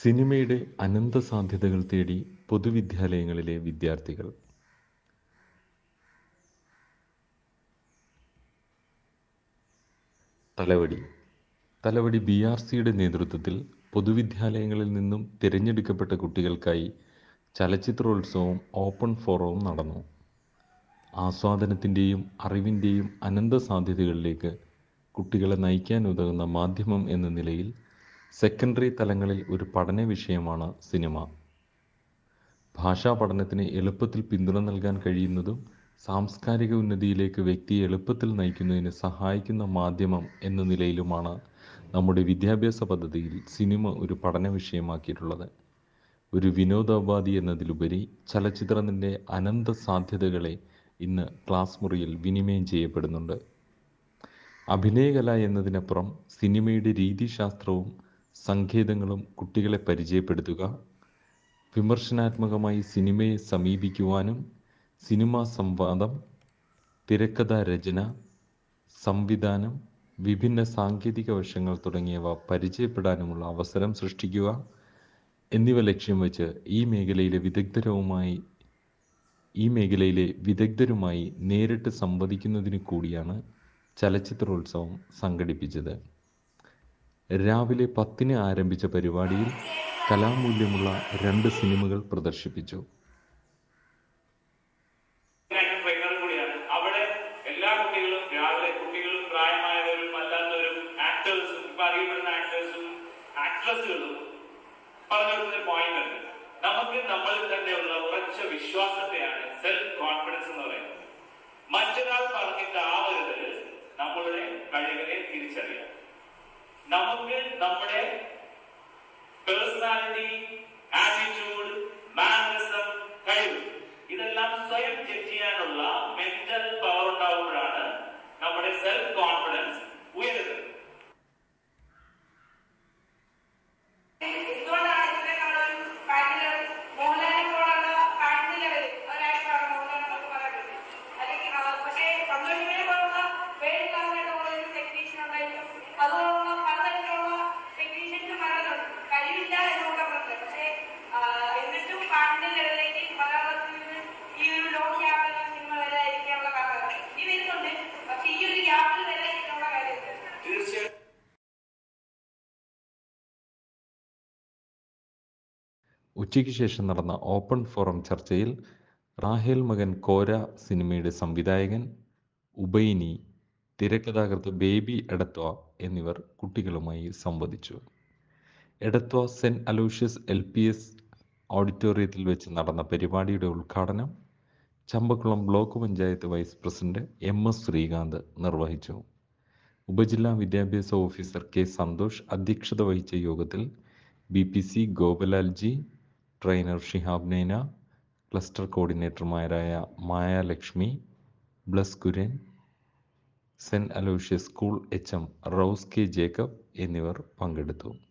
സിനിമയുടെ അനന്തസാധ്യതകൾ തേടി പൊതുവിദ്യാലയങ്ങളിലെ വിദ്യാർത്ഥികൾ തലവടി തലവടി ബി ആർ സിയുടെ നേതൃത്വത്തിൽ പൊതുവിദ്യാലയങ്ങളിൽ നിന്നും തിരഞ്ഞെടുക്കപ്പെട്ട കുട്ടികൾക്കായി ചലച്ചിത്രോത്സവവും ഓപ്പൺ ഫോറവും നടന്നു ആസ്വാദനത്തിൻ്റെയും അറിവിൻ്റെയും അനന്ത സാധ്യതകളിലേക്ക് കുട്ടികളെ നയിക്കാനുതകുന്ന മാധ്യമം എന്ന നിലയിൽ സെക്കൻഡറി തലങ്ങളിൽ ഒരു പഠന വിഷയമാണ് സിനിമ ഭാഷാ പഠനത്തിന് എളുപ്പത്തിൽ പിന്തുണ നൽകാൻ കഴിയുന്നതും സാംസ്കാരിക ഉന്നതിയിലേക്ക് വ്യക്തിയെ എളുപ്പത്തിൽ നയിക്കുന്നതിന് സഹായിക്കുന്ന മാധ്യമം എന്ന നിലയിലുമാണ് നമ്മുടെ വിദ്യാഭ്യാസ പദ്ധതിയിൽ സിനിമ ഒരു പഠന വിഷയമാക്കിയിട്ടുള്ളത് ഒരു വിനോദോപാധി എന്നതിലുപരി ചലച്ചിത്രത്തിൻ്റെ അനന്ത സാധ്യതകളെ ഇന്ന് ക്ലാസ് മുറിയിൽ വിനിമയം ചെയ്യപ്പെടുന്നുണ്ട് അഭിനയകല എന്നതിനപ്പുറം സിനിമയുടെ രീതിശാസ്ത്രവും സങ്കേതങ്ങളും കുട്ടികളെ പരിചയപ്പെടുത്തുക വിമർശനാത്മകമായി സിനിമയെ സമീപിക്കുവാനും സിനിമാ സംവാദം തിരക്കഥാ രചന സംവിധാനം വിഭിന്ന സാങ്കേതിക വശങ്ങൾ തുടങ്ങിയവ പരിചയപ്പെടാനുമുള്ള അവസരം സൃഷ്ടിക്കുക എന്നിവ ലക്ഷ്യം വെച്ച് ഈ മേഖലയിലെ വിദഗ്ധരുമായി ഈ മേഖലയിലെ വിദഗ്ധരുമായി നേരിട്ട് സംവദിക്കുന്നതിന് കൂടിയാണ് ചലച്ചിത്രോത്സവം സംഘടിപ്പിച്ചത് രാവിലെ പത്തിന് ആരംഭിച്ച പരിപാടിയിൽ കലാമൂല്യമുള്ള രണ്ട് സിനിമകൾ പ്രദർശിപ്പിച്ചു രണ്ടും ട്രെയിനറും കൂടിയാണ് അവിടെ എല്ലാ കുട്ടികളും രാവിലെ കുട്ടികളും പ്രായമായവരും അല്ലാത്തവരും ആക്ടേഴ്സും ഇപ്പൊ അറിയപ്പെടുന്ന ആക്ടേഴ്സും ആക്ട്രസുകളും പറഞ്ഞു കൊടുക്കുന്ന പോയിന്റ് ഉണ്ട് നമുക്ക് നമ്മളിൽ തന്നെയുള്ള ഉറച്ച വിശ്വാസത്തെയാണ് സെൽഫ് കോൺഫിഡൻസ് എന്ന് പറയുന്നത് മറ്റൊരാൾ പറഞ്ഞിട്ടാവരുത് നമ്മളുടെ കഴിവിനെ തിരിച്ചറിയാം നമുക്ക് നമ്മുടെ പേഴ്സണാലിറ്റി ആറ്റിറ്റ്യൂഡ് മാനറിസം കഴിവ് ഇതെല്ലാം സ്വയം ചെക്ക് ചെയ്യാനുള്ള മെന്റൽ പവർ ഉണ്ടാവുമ്പോഴാണ് നമ്മുടെ സെൽഫ് കോൺഫിഡൻസ് ഉയരുന്നത് എന്തുകൊണ്ടാണ് ഇതിനേക്കാളും പാട്ടില് മോഹൻലാലിനെ പോലുള്ള പാട്ടിന് ലെവൽ ഒരാഴ്ചയാണ് മോഹൻലാൽ എന്നൊക്കെ പറയുന്നത് അല്ലെങ്കിൽ ആ, പക്ഷേ സന്തോഷിനെ പോലുള്ള വേറെ ക്ലാസ്സായിട്ടുള്ള ഒരു ടെക്നീഷ്യൻ ഉണ്ടായിരിക്കും അതുപോലുള്ള പലതരത്തിലുള്ള ടെക്നീഷ്യൻസ് മലയാളമുണ്ട് കഴിവില്ല എന്നുകൂടെ പറഞ്ഞത് പക്ഷേ ആ, എന്നിട്ടും പാട്ടിന്റെ ലെവലിലേക്ക് മലയാളത്തിൽ നിന്ന് ഈ ഒരു ലോങ് ഗ്യാപ്പിൽ സിനിമ വരെ ഇരിക്കാനുള്ള കാരണം ഈ വരുന്നുണ്ട് പക്ഷേ ഈ ഒരു ഗ്യാപ്പിൽ വരെ ഇരിക്കാനുള്ള കാര്യമുണ്ട് തീർച്ചയായും ഉച്ചയ്ക്ക് ശേഷം നടന്ന ഓപ്പൺ ഫോറം ചർച്ചയിൽ റാഹേൽ മകൻ കോര സിനിമയുടെ സംവിധായകൻ ഉബൈനി തിരക്കഥാകൃത്ത് ബേബി എടത്വ എന്നിവർ കുട്ടികളുമായി സംവദിച്ചു Edathua saint Aloysius L P S ഓഡിറ്റോറിയത്തിൽ വെച്ച് നടന്ന പരിപാടിയുടെ ഉദ്ഘാടനം Champakulam block panchayat vice president M S Sreekanth നിർവഹിച്ചു ഉപജില്ലാ വിദ്യാഭ്യാസ ഓഫീസർ കെ സന്തോഷ് അധ്യക്ഷത വഹിച്ച യോഗത്തിൽ B P C Gopalal G trainer Shihab Naina cluster കോർഡിനേറ്റർമാരായ Maya Lakshmi Bless Kurian saint Aloysius school H M Rose K Jacob എന്നിവർ പങ്കെടുത്തു